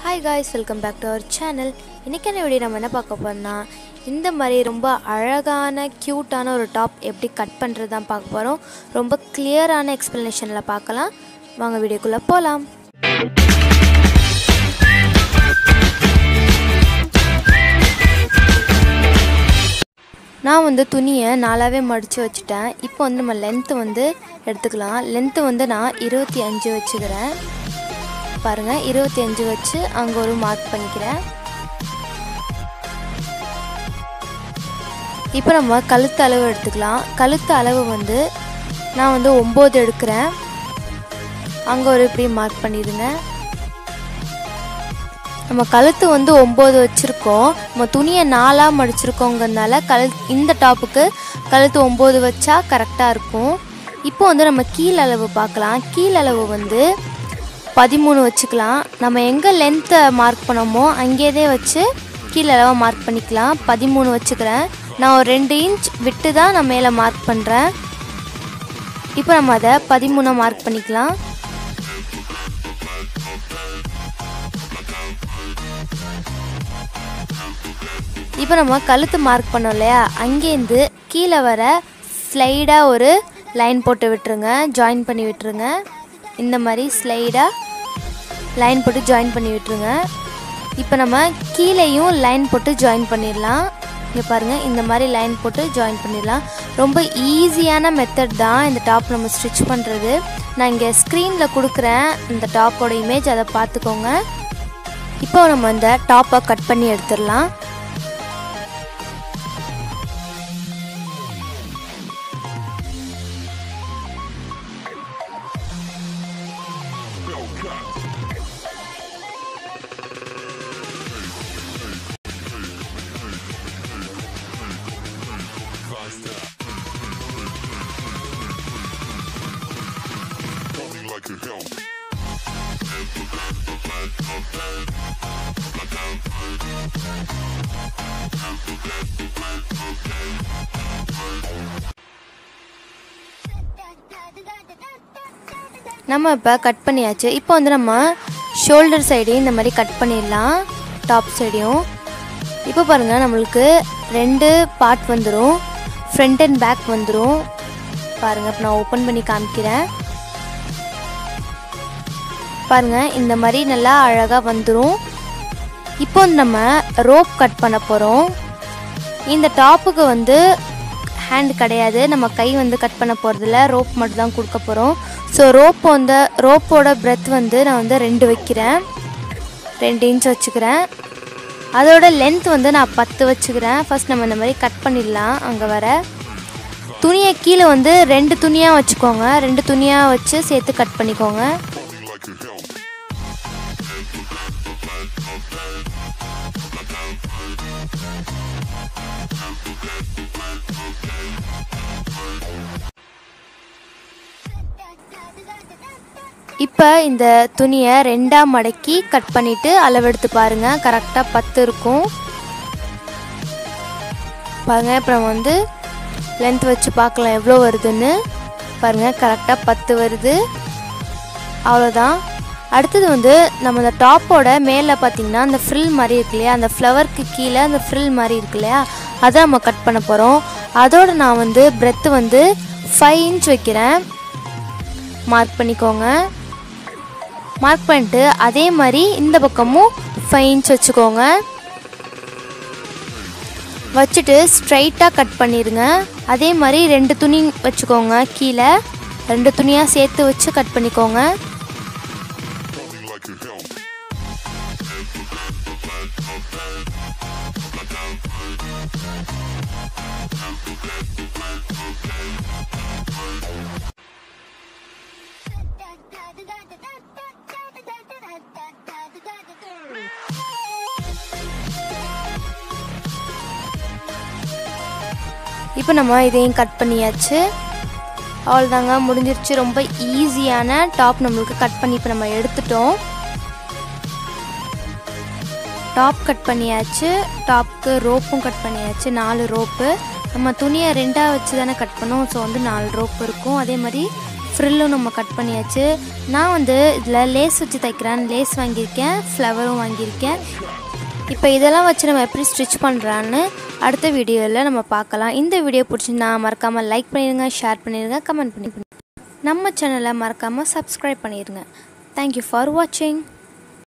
Hi guys welcome back to our channel இன்றைக்கி என்ன video நம்ம என்ன பார்க்க போறோம்னா இந்த மாதிரி ரொம்ப அழகான க்யூட்டான ஒரு டாப் எப்படி கட் பண்ணுறது தான் பார்க்க போகிறோம் ரொம்ப கிளியரான எக்ஸ்ப்ளனேஷனில் பார்க்கலாம் வாங்க வீடியோக்குள்ளே போகலாம் நான் வந்து துணியை நாலாவே மடித்து வச்சுட்டேன் இப்போ வந்து நம்ம லென்த்து வந்து எடுத்துக்கலாம் லென்த்து வந்து நான் இருபத்தி அஞ்சு வச்சுக்கிறேன் பாருங்கள் இருபத்தி அஞ்சு வச்சு அங்கே ஒரு மார்க் பண்ணிக்கிறேன் இப்போ நம்ம கழுத்து அளவு எடுத்துக்கலாம் கழுத்து அளவு வந்து நான் வந்து ஒம்பது எடுக்கிறேன் அங்கே ஒரு இப்படி மார்க் பண்ணிடுங்க நம்ம கழுத்து வந்து ஒம்பது வச்சுருக்கோம் நம்ம துணியை நாலாக மடிச்சிருக்கோங்கிறதுனால கழு இந்த டாப்புக்கு கழுத்து ஒம்பது வச்சா கரெக்டாக இருக்கும் இப்போ வந்து நம்ம கீழ் அளவு பார்க்கலாம் கீழ் அளவு வந்து பதிமூணு வச்சுக்கலாம் நம்ம எங்கே லென்த்தை மார்க் பண்ணோமோ அங்கேயே வச்சு கீழே அளவை மார்க் பண்ணிக்கலாம் பதிமூணு வச்சுக்கிறேன் நான் ஒரு ரெண்டு இன்ச் விட்டு தான் நான் மேலே மார்க் பண்ணுறேன் இப்போ நம்ம அதை பதிமூணை மார்க் பண்ணிக்கலாம் இப்போ நம்ம கழுத்து மார்க் பண்ணோம் இல்லையா அங்கேருந்து கீழே வர ஸ்லைடாக ஒரு லைன் போட்டு விட்டுருங்க ஜாயின் பண்ணி விட்டுருங்க இந்த மாதிரி ஸ்லைடாக லைன் போட்டு ஜாயின் பண்ணி விட்டுருங்க இப்போ நம்ம கீழேயும் லைன் போட்டு ஜாயின் பண்ணிடலாம் இங்கே பாருங்கள் இந்த மாதிரி லைன் போட்டு ஜாயின் பண்ணிடலாம் ரொம்ப ஈஸியான மெத்தட் தான் இந்த டாப் நம்ம ஸ்டிச் பண்ணுறது நான் இங்கே ஸ்க்ரீனில் கொடுக்குறேன் இந்த டாப்போட இமேஜ் அதை பார்த்துக்கோங்க இப்போ நம்ம இந்த டாப்பை கட் பண்ணி எடுத்துடலாம் like a hell. நம்ம இப்போ கட் பண்ணியாச்சு இப்போ வந்து நம்ம ஷோல்டர் சைடையும் இந்த மாதிரி கட் பண்ணிடலாம் டாப் சைடையும் இப்போ பாருங்கள் நம்மளுக்கு ரெண்டு பார்ட் வந்துடும் ஃப்ரண்ட் அண்ட் பேக் வந்துடும் பாருங்கள் இப்போ நான் ஓப்பன் பண்ணி காமிக்கிறேன் பாருங்கள் இந்த மாதிரி நல்லா அழகாக வந்துடும் இப்போ வந்து நம்ம ரோப் கட் பண்ண போகிறோம் இந்த டாப்புக்கு வந்து ஹேண்ட் கிடையாது நம்ம கை வந்து கட் பண்ண போகிறதில்ல ரோப் மட்டும் தான் கொடுக்க போகிறோம் ஸோ ரோப் வந்து ரோப்போட பிரெத் வந்து நான் வந்து ரெண்டு வைக்கிறேன் ரெண்டு இன்ச் வச்சுக்கிறேன் அதோட லென்த் வந்து நான் பத்து வச்சுக்கிறேன் ஃபஸ்ட் நம்ம இந்த மாதிரி கட் பண்ணிடலாம் அங்கே வர துணியை கீழே வந்து ரெண்டு துணியாக வச்சுக்கோங்க ரெண்டு துணியாக வச்சு சேர்த்து கட் பண்ணிக்கோங்க like a hell. இப்போ இந்த துணியை ரெண்டாக மடக்கி கட் பண்ணிவிட்டு அளவெடுத்து பாருங்கள் கரெக்டாக பத்து இருக்கும் பாருங்கள் இப்போ நம்ம வந்து லென்த் வச்சு பார்க்கலாம் எவ்வளோ வருதுன்னு பாருங்கள் கரெக்டாக பத்து வருது அவ்வளோதான் அடுத்தது வந்து நம்ம இந்த டாப்போட மேலே பார்த்தீங்கன்னா அந்த ஃப்ரில் மாதிரி இருக்கு இல்லையா அந்த ஃப்ளவருக்கு கீழே அந்த ஃப்ரில் மாதிரி இருக்கு இல்லையா அதை நம்ம கட் பண்ண போகிறோம் அதோட நான் வந்து பிரெத்து வந்து ஃபைவ் இன்ச் வைக்கிறேன் மார்க் பண்ணிக்கோங்க மார்க் பண்ணிட்டு அதே மாதிரி இந்த பக்கமும் ஃபைவ் இன்ச் வச்சுக்கோங்க வச்சுட்டு ஸ்ட்ரைட்டாக கட் பண்ணிடுங்க அதே மாதிரி ரெண்டு துணி வச்சுக்கோங்க கீழே ரெண்டு துணியாக சேர்த்து வச்சு கட் பண்ணிக்கோங்க like a hell. இப்போ நம்ம இதையும் கட் பண்ணியாச்சு அவ்வளோதாங்க முடிஞ்சிருச்சு ரொம்ப ஈஸியான டாப் நம்மளுக்கு கட் பண்ணி இப்போ நம்ம எடுத்துட்டோம் டாப் கட் பண்ணியாச்சு டாப்க்கு ரோப்பும் கட் பண்ணியாச்சு நாலு ரோப்பு நம்ம துணியை ரெண்டாக வச்சு தானே கட் பண்ணோம் ஸோ வந்து நாலு ரோப் இருக்கும் அதே மாதிரி ஃப்ரில்லும் நம்ம கட் பண்ணியாச்சு நான் வந்து இதில் லேஸ் வச்சு தைக்கிறேன் லேஸ் வாங்கியிருக்கேன் ஃப்ளவரும் வாங்கியிருக்கேன் இப்போ இதெல்லாம் வச்சு நம்ம எப்படி ஸ்டிச் பண்ணுறான்னு அடுத்த வீடியோவில் நம்ம பார்க்கலாம் இந்த வீடியோ பிடிச்சிருந்தா மறக்காமல் லைக் பண்ணிடுங்க ஷேர் பண்ணிடுங்க கமெண்ட் பண்ணிடுங்க நம்ம சேனலை மறக்காமல் சப்ஸ்கிரைப் பண்ணிடுங்க தேங்க்யூ ஃபார் வாட்சிங்